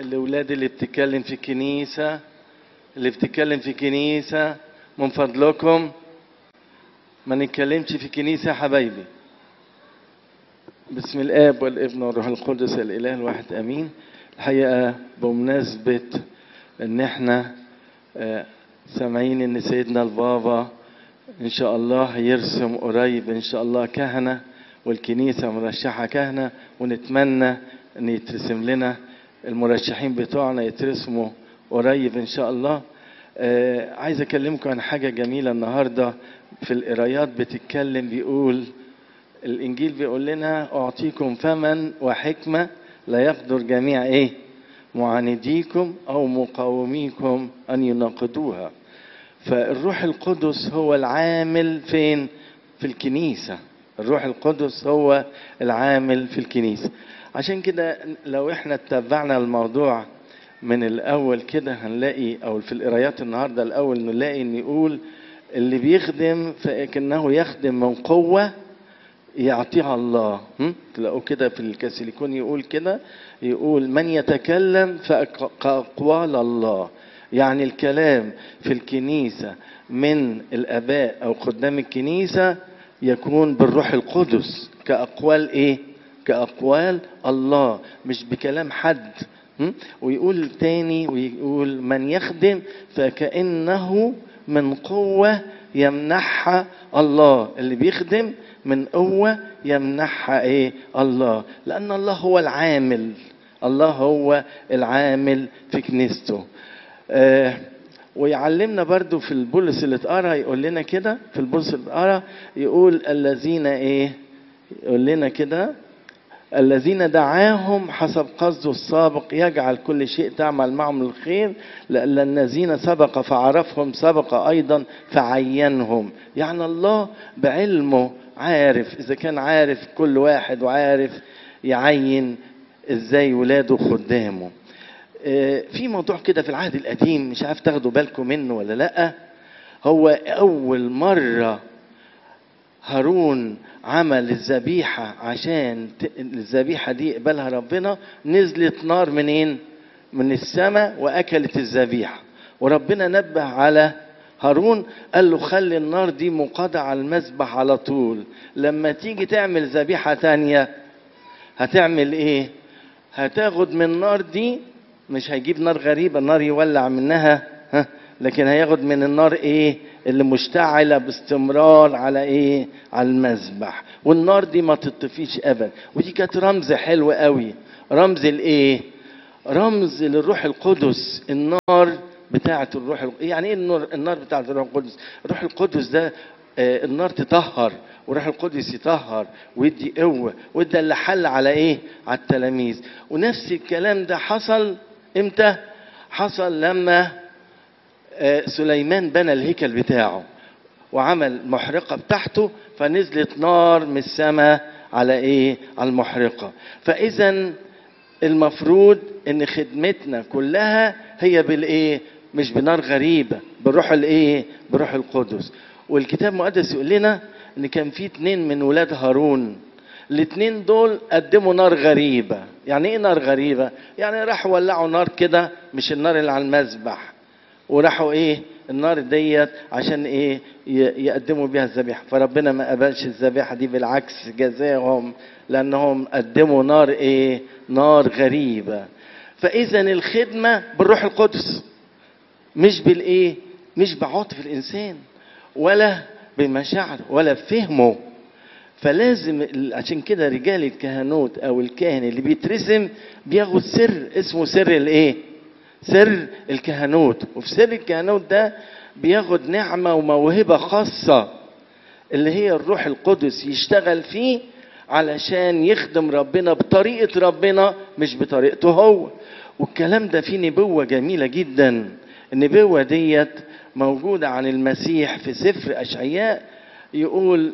الأولاد اللي بتتكلم في كنيسة اللي بتتكلم في كنيسة من فضلكم ما نتكلمش في كنيسة يا حبايبي بسم الآب والابن والروح القدس الإله الواحد أمين الحقيقة بمناسبة إن إحنا آه، سامعين إن سيدنا البابا إن شاء الله هيرسم قريب إن شاء الله كهنة والكنيسة مرشحة كهنة ونتمنى إن يترسم لنا المرشحين بتوعنا يترسموا قريب إن شاء الله آه، عايز أكلمكم عن حاجة جميلة النهاردة في القرايات بتتكلم بيقول الإنجيل بيقول لنا أعطيكم فما وحكمة لا يقدر جميع إيه معانديكم أو مقاوميكم أن يناقضوها فالروح القدس هو العامل فين في الكنيسة الروح القدس هو العامل في الكنيسة عشان كده لو احنا اتبعنا الموضوع من الأول كده هنلاقي أو في القرايات النهاردة الأول نلاقي إن يقول اللي بيخدم فكأنه يخدم من قوة يعطيها الله هم؟ تلاقوا كده في الكاثوليكون يقول كده يقول من يتكلم فكأقوال الله يعني الكلام في الكنيسة من الآباء أو خدام الكنيسة يكون بالروح القدس كأقوال إيه؟ كأقوال الله مش بكلام حد هم؟ ويقول تاني ويقول من يخدم فكأنه من قوة يمنحها الله اللي بيخدم من قوة يمنحها ايه الله لأن الله هو العامل الله هو العامل في كنيسته آه ويعلمنا برضو في البولس اللي اتقرا يقول لنا كده في البولس اللي اتقرا يقول الذين ايه يقول لنا كده الذين دعاهم حسب قصده السابق يجعل كل شيء تعمل معهم الخير لأن الذين سبق فعرفهم سبق أيضا فعينهم يعني الله بعلمه عارف إذا كان عارف كل واحد وعارف يعين إزاي ولاده خدامه في موضوع كده في العهد القديم مش عارف تاخدوا بالكم منه ولا لأ هو أول مرة هارون عمل الذبيحة عشان الذبيحة دي يقبلها ربنا نزلت نار منين؟ من السماء وأكلت الذبيحة وربنا نبه على هارون قال له خلي النار دي مقاطعة على المذبح على طول لما تيجي تعمل ذبيحة تانية هتعمل ايه؟ هتاخد من النار دي مش هيجيب نار غريبة النار يولع منها ها لكن هياخد من النار ايه؟ اللي مشتعله باستمرار على ايه على المذبح والنار دي ما تطفيش ابدا ودي كانت رمز حلو قوي رمز الايه رمز للروح القدس النار بتاعه الروح القدس. يعني ايه النار النار بتاعه الروح القدس الروح القدس ده آه النار تطهر وروح القدس يطهر ويدي قوه وده اللي حل على ايه على التلاميذ ونفس الكلام ده حصل امتى حصل لما سليمان بنى الهيكل بتاعه وعمل محرقة بتاعته فنزلت نار من السماء على ايه على المحرقة فاذا المفروض ان خدمتنا كلها هي بالايه مش بنار غريبة بالروح الايه بالروح القدس والكتاب المقدس يقول لنا ان كان في اتنين من ولاد هارون الاتنين دول قدموا نار غريبة يعني ايه نار غريبة يعني راحوا ولعوا نار كده مش النار اللي على المذبح وراحوا ايه النار ديت عشان ايه يقدموا بيها الذبيحه فربنا ما قبلش الذبيحه دي بالعكس جزاهم لانهم قدموا نار ايه نار غريبه فاذا الخدمه بالروح القدس مش بالايه مش بعاطف الانسان ولا بمشاعره ولا بفهمه فلازم عشان كده رجال الكهنوت او الكاهن اللي بيترسم بياخد سر اسمه سر الايه سر الكهنوت وفي سر الكهنوت ده بياخد نعمة وموهبة خاصة اللي هي الروح القدس يشتغل فيه علشان يخدم ربنا بطريقة ربنا مش بطريقته هو والكلام ده فيه نبوة جميلة جدا النبوة ديت موجودة عن المسيح في سفر أشعياء يقول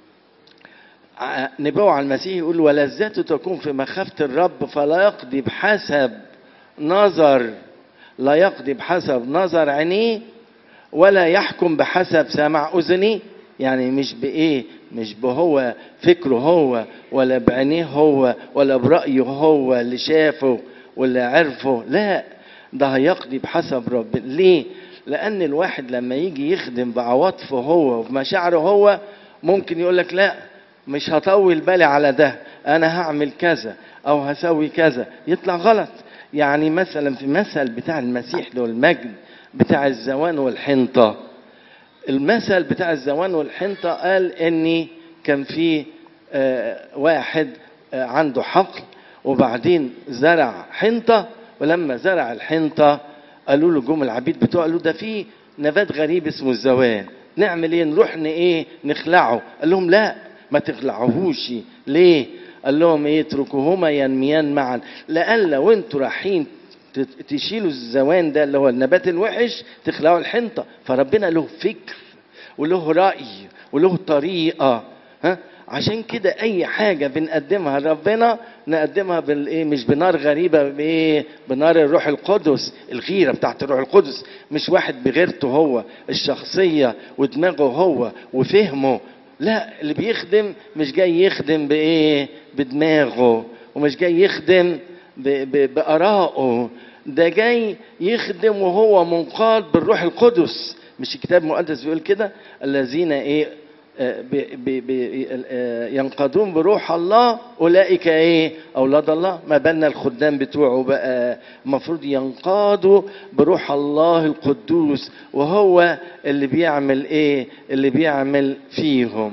نبوة عن المسيح يقول ولذته تكون في مخافة الرب فلا يقضي بحسب نظر لا يقضي بحسب نظر عينيه ولا يحكم بحسب سمع اذنيه يعني مش بايه مش بهو فكره هو ولا بعينيه هو ولا برايه هو اللي شافه واللي عرفه لا ده هيقضي بحسب رب ليه لان الواحد لما يجي يخدم بعواطفه هو وبمشاعره هو ممكن يقول لك لا مش هطول بالي على ده انا هعمل كذا او هسوي كذا يطلع غلط يعني مثلا في مثل بتاع المسيح له المجد بتاع الزوان والحنطه المثل بتاع الزوان والحنطه قال اني كان في آه، واحد آه، عنده حقل وبعدين زرع حنطه ولما زرع الحنطه قالوا له جم العبيد بتوعه قالوا ده في نبات غريب اسمه الزوان نعمل ايه نروح ن- ايه نخلعه قال لهم لا ما تخلعوهوش ليه قال لهم ايه اتركوهما ينميان معا لان لو انتوا رايحين ت- تشيلوا الزوان ده اللي هو النبات الوحش تخلعوا الحنطه فربنا له فكر وله راي وله طريقه ها عشان كده اي حاجه بنقدمها لربنا نقدمها بالايه مش بنار غريبه بايه بنار الروح القدس الغيره بتاعت الروح القدس مش واحد بغيرته هو الشخصيه ودماغه هو وفهمه لا اللي بيخدم مش جاي يخدم بايه بدماغه ومش جاي يخدم ب- ب- بارائه ده جاي يخدم وهو منقاد بالروح القدس مش الكتاب المقدس بيقول كده الذين ايه آه، ب- ب- ب- آه، ينقادون بروح الله اولئك ايه اولاد الله ما بالنا الخدام بتوعه بقى المفروض ينقادوا بروح الله القدوس وهو اللي بيعمل ايه اللي بيعمل فيهم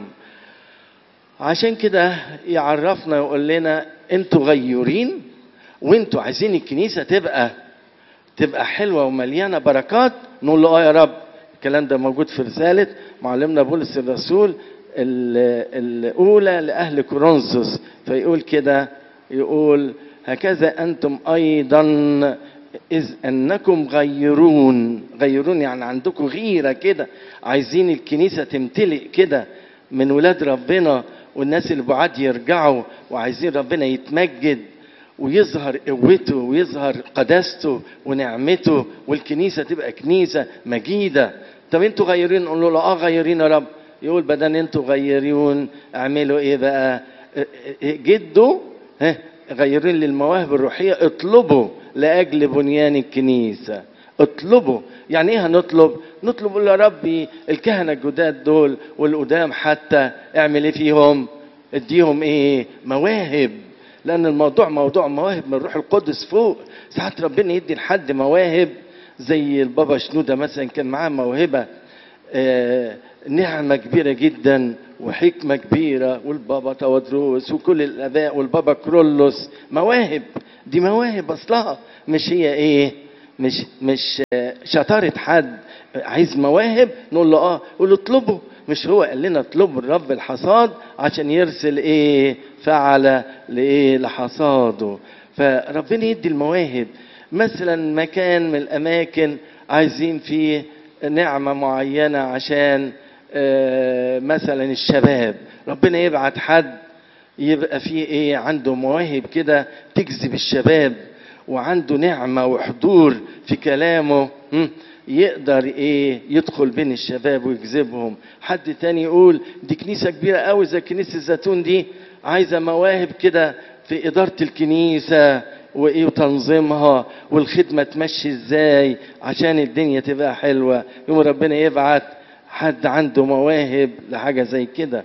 عشان كده يعرفنا يقول لنا انتوا غيورين وانتوا عايزين الكنيسه تبقى تبقى حلوه ومليانه بركات نقول له اه يا رب الكلام ده موجود في رساله معلمنا بولس الرسول ال- الاولى لاهل كورنثوس فيقول كده يقول هكذا انتم ايضا اذ انكم غيرون غيرون يعني عندكم غيره كده عايزين الكنيسه تمتلئ كده من ولاد ربنا والناس اللي بعاد يرجعوا وعايزين ربنا يتمجد ويظهر قوته ويظهر قداسته ونعمته والكنيسه تبقى كنيسه مجيده طب انتوا غيرين نقول له اه غيرين يا رب يقول بدل انتوا غيرون اعملوا ايه بقى اه، اه، جدوا ها غيرين للمواهب الروحيه اطلبوا لاجل بنيان الكنيسه اطلبوا يعني ايه هنطلب نطلب نقول يا ربي الكهنه الجداد دول والقدام حتى اعمل ايه فيهم اديهم ايه مواهب لان الموضوع موضوع مواهب من الروح القدس فوق ساعات ربنا يدي لحد مواهب زي البابا شنوده مثلا كان معاه موهبه آه، نعمة كبيرة جدا وحكمة كبيرة والبابا تودروس وكل الآباء والبابا كرولوس مواهب دي مواهب أصلها مش هي إيه مش مش آه، شطارة حد عايز مواهب نقول له اه قول له اطلبه مش هو قال لنا اطلبوا الرب الحصاد عشان يرسل ايه فعل لايه لحصاده فربنا يدي المواهب مثلا مكان من الاماكن عايزين فيه نعمه معينه عشان آه، مثلا الشباب ربنا يبعت حد يبقى فيه ايه عنده مواهب كده تجذب الشباب وعنده نعمه وحضور في كلامه م? يقدر ايه يدخل بين الشباب ويجذبهم حد تاني يقول دي كنيسه كبيره قوي زي كنيسه الزيتون دي عايزه مواهب كده في اداره الكنيسه وايه وتنظيمها والخدمه تمشي ازاي عشان الدنيا تبقى حلوه يوم ربنا يبعت حد عنده مواهب لحاجه زي كده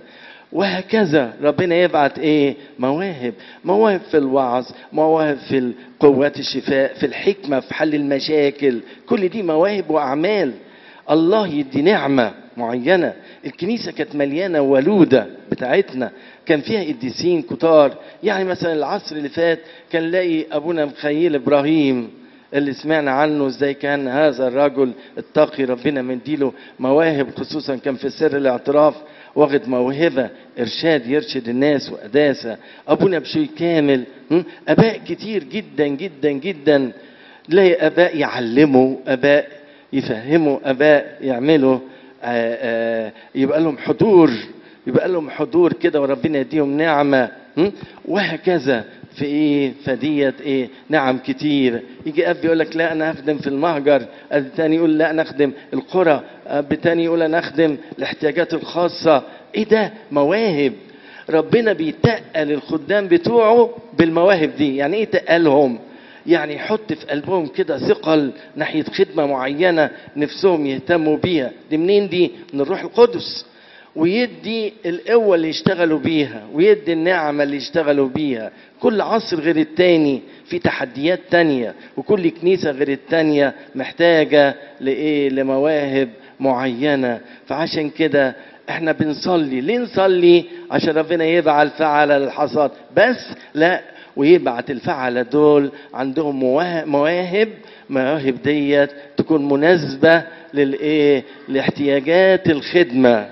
وهكذا ربنا يبعت ايه مواهب مواهب في الوعظ مواهب في قوات الشفاء في الحكمه في حل المشاكل كل دي مواهب واعمال الله يدي نعمه معينه الكنيسه كانت مليانه ولوده بتاعتنا كان فيها قديسين كتار يعني مثلا العصر اللي فات كان لاقي ابونا مخيل ابراهيم اللي سمعنا عنه ازاي كان هذا الرجل التقي ربنا مديله مواهب خصوصا كان في سر الاعتراف واخد موهبة إرشاد يرشد الناس وقداسة أبونا بشوي كامل م? آباء كتير جدا جدا جدا تلاقي آباء يعلموا آباء يفهموا آباء يعملوا آآ آآ يبقى لهم حضور يبقى لهم حضور كده وربنا يديهم نعمة م? وهكذا في ايه فديت ايه نعم كتير يجي اب يقول لك لا انا اخدم في المهجر الثاني يقول لا انا اخدم القرى اب تاني يقول انا اخدم الاحتياجات الخاصه ايه ده مواهب ربنا بيتقل الخدام بتوعه بالمواهب دي يعني ايه تقلهم يعني يحط في قلبهم كده ثقل ناحية خدمة معينة نفسهم يهتموا بيها دي منين دي من الروح القدس ويدي القوة اللي يشتغلوا بيها ويدي النعمة اللي يشتغلوا بيها كل عصر غير التاني في تحديات تانية وكل كنيسة غير التانية محتاجة لإيه لمواهب معينة فعشان كده احنا بنصلي ليه نصلي عشان ربنا يبعت الفعل للحصاد بس لا ويبعت الفعلة دول عندهم مواهب مواهب مواهب ديت تكون مناسبة للايه لاحتياجات الخدمة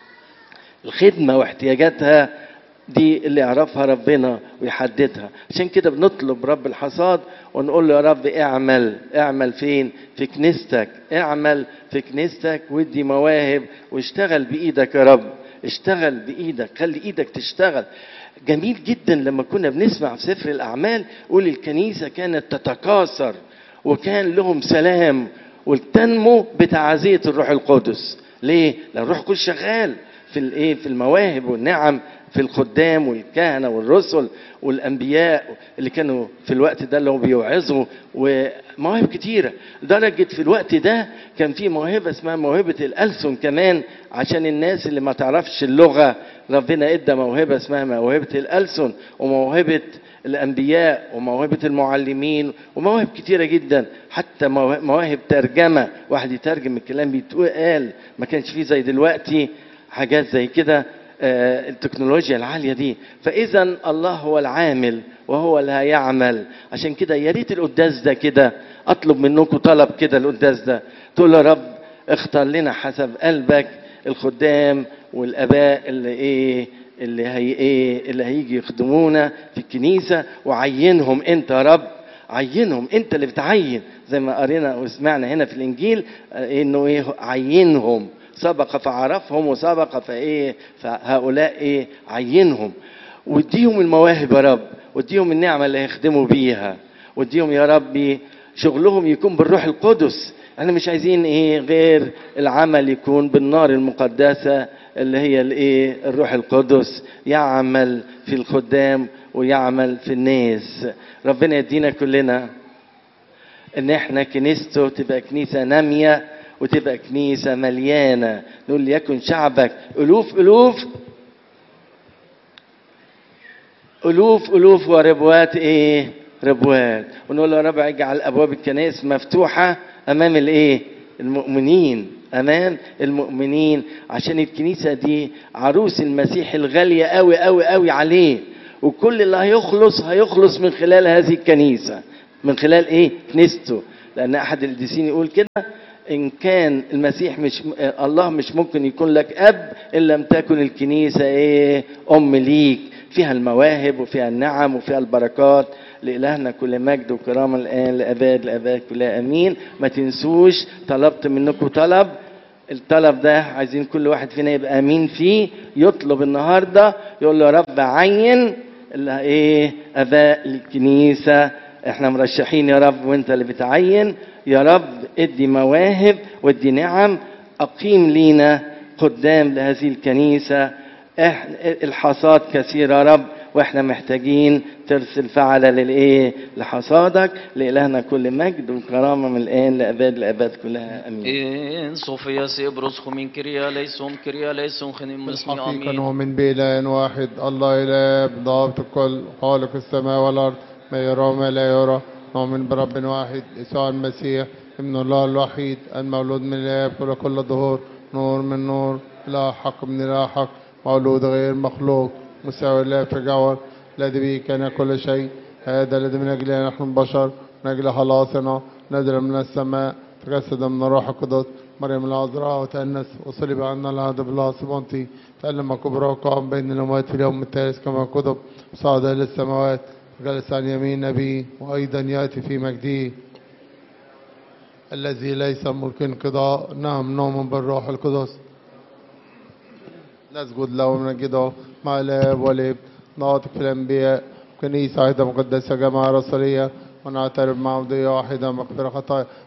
الخدمة واحتياجاتها دي اللي يعرفها ربنا ويحددها عشان كده بنطلب رب الحصاد ونقول له يا رب اعمل اعمل فين في كنيستك اعمل في كنيستك ودي مواهب واشتغل بايدك يا رب اشتغل بايدك خلي ايدك تشتغل جميل جدا لما كنا بنسمع في سفر الاعمال يقول الكنيسه كانت تتكاثر وكان لهم سلام وتنمو بتعزيه الروح القدس ليه لان الروح القدس شغال في الايه في المواهب والنعم في الخدام والكهنة والرسل والأنبياء اللي كانوا في الوقت ده اللي هو بيوعظوا ومواهب كتيرة لدرجة في الوقت ده كان في موهبة اسمها موهبة الألسن كمان عشان الناس اللي ما تعرفش اللغة ربنا ادى موهبة اسمها موهبة الألسن وموهبة الأنبياء وموهبة المعلمين ومواهب كتيرة جدا حتى مواهب ترجمة واحد يترجم الكلام بيتقال ما كانش فيه زي دلوقتي حاجات زي كده التكنولوجيا العاليه دي فاذا الله هو العامل وهو اللي هيعمل عشان كده يا ريت القداس ده كده اطلب منكم طلب كده القداس ده تقول يا رب اختار لنا حسب قلبك الخدام والاباء اللي ايه اللي هي ايه اللي هيجي يخدمونا في الكنيسه وعينهم انت يا رب عينهم انت اللي بتعين زي ما قرينا وسمعنا هنا في الانجيل انه ايه عينهم سبق فعرفهم وسبق فايه فهؤلاء ايه عينهم واديهم المواهب يا رب واديهم النعمه اللي هيخدموا بيها واديهم يا ربي شغلهم يكون بالروح القدس احنا مش عايزين ايه غير العمل يكون بالنار المقدسه اللي هي الايه الروح القدس يعمل في الخدام ويعمل في الناس ربنا يدينا كلنا ان احنا كنيسته تبقى كنيسه ناميه وتبقى كنيسة مليانة نقول ليكن شعبك ألوف ألوف ألوف ألوف وربوات إيه ربوات ونقول يا رب اجعل أبواب الكنائس مفتوحة أمام الإيه المؤمنين أمام المؤمنين عشان الكنيسة دي عروس المسيح الغالية أوي أوي أوي عليه وكل اللي هيخلص هيخلص من خلال هذه الكنيسة من خلال إيه كنيسته لأن أحد القديسين يقول كده إن كان المسيح مش الله مش ممكن يكون لك أب إن لم تكن الكنيسة إيه أم ليك فيها المواهب وفيها النعم وفيها البركات لإلهنا كل مجد وكرامة الآن لأباد لأباد كلها أمين ما تنسوش طلبت منكم طلب الطلب ده عايزين كل واحد فينا يبقى امين فيه يطلب النهارده يقول له يا رب عين اللي ايه اباء الكنيسه احنا مرشحين يا رب وانت اللي بتعين يا رب ادي مواهب وادي نعم اقيم لينا قدام لهذه الكنيسه احنا الحصاد كثير يا رب واحنا محتاجين ترسل فعلة للايه لحصادك لإلهنا كل مجد وكرامة من الآن لأباد لأباد كلها أمين إن صوفيا سيبرس من كريا ليسون كريا ليسون خنم اسمي الحقيقة آمين نؤمن بإله واحد الله إله بضابط الكل خالق السماء والأرض ما يرى وما لا يرى نؤمن برب واحد يسوع المسيح ابن الله الوحيد المولود من الآب كل كل ظهور نور من نور لا حق من لا حق مولود غير مخلوق مساوي الله في جوهر الذي به كان كل شيء هذا الذي من أجله نحن البشر من أجل خلاصنا نزل من السماء تجسد من الروح القدس مريم العذراء وتأنس وصلب عنا العهد بالله سبحانه تألم كبرى وقام بين الأموات في اليوم الثالث كما كتب صعد إلى السماوات جلس عن يمين نبيه وأيضا يأتي في مجده الذي ليس ملك انقضاء نعم نؤمن بالروح القدس نسجد له ونمجده مع الاب والابن ناطق في الانبياء كنيسه واحده مقدسه جماعه رسوليه ونعترف مع عبديه واحده مغفره خطايا